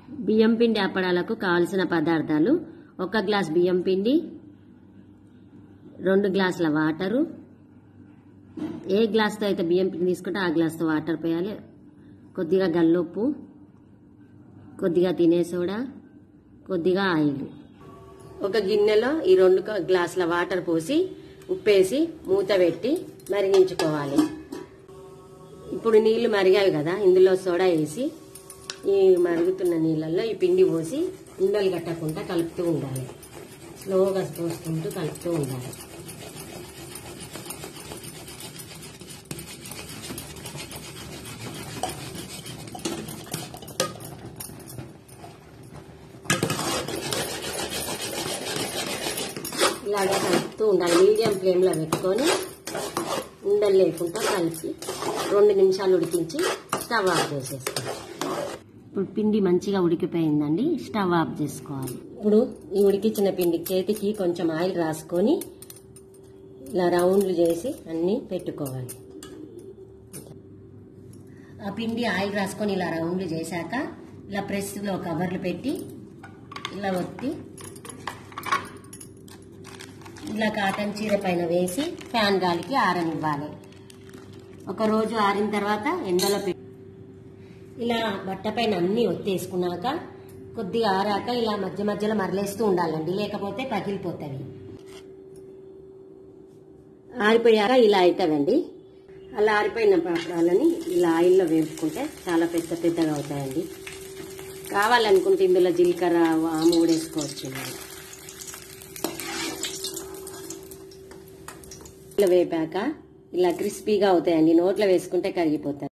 బియ్యం పిండి అప్పడాలకు కావలసిన పదార్థాలు ఒక గ్లాస్ బియ్యం పిండి రెండు గ్లాసుల వాటరు ఏ గ్లాస్తో అయితే బియ్యం పిండి తీసుకుంటే ఆ గ్లాస్తో వాటర్ పోయాలి కొద్దిగా గల్లుప్పు కొద్దిగా తినే సోడా కొద్దిగా ఆయిల్ ఒక గిన్నెలో ఈ రెండు క- గ్లాసుల వాటర్ పోసి ఉప్పేసి మూత పెట్టి మరిగించుకోవాలి ఇప్పుడు నీళ్లు మరిగాయి కదా ఇందులో సోడా వేసి ఈ మరుగుతున్న నీళ్ళల్లో ఈ పిండి పోసి ఉండలు కట్టకుండా కలుపుతూ ఉండాలి స్లోగా పోసుకుంటూ కలుపుతూ ఉండాలి ఇలాగే కలుపుతూ ఉండాలి మీడియం ఫ్లేమ్లో పెట్టుకొని ఉండలు లేకుండా కలిపి రెండు నిమిషాలు ఉడికించి స్టవ్ ఆఫ్ చేసేసుకోవాలి ఇప్పుడు పిండి మంచిగా ఉడికిపోయిందండి స్టవ్ ఆఫ్ చేసుకోవాలి ఇప్పుడు ఈ ఉడికించిన పిండి చేతికి కొంచెం ఆయిల్ రాసుకొని ఇలా రౌండ్లు చేసి అన్ని పెట్టుకోవాలి ఆ పిండి ఆయిల్ రాసుకొని ఇలా రౌండ్లు చేశాక ఇలా ప్రెస్లో కవర్లు పెట్టి ఇలా ఒత్తి ఇలా కాటన్ చీర పైన వేసి ఫ్యాన్ గాలికి ఆరనివ్వాలి ఒక రోజు ఆరిన తర్వాత ఎండలో పెట్టి ఇలా బట్ట పైన అన్ని ఒత్తేసుకున్నాక కొద్దిగా ఆరాక ఇలా మధ్య మధ్యలో మరలేస్తూ ఉండాలండి లేకపోతే పగిలిపోతాయి ఆరిపోయాక ఇలా అవుతాయండి అలా ఆరిపోయిన పాపడాలని ఇలా ఆయిల్లో వేపుకుంటే చాలా పెద్ద పెద్దగా అవుతాయండి కావాలనుకుంటే ఇందులో జీలకర్ర వాము కూడా వేసుకోవచ్చు మరి ఇలా వేపాక ఇలా క్రిస్పీగా అవుతాయండి నోట్లో వేసుకుంటే కరిగిపోతాయి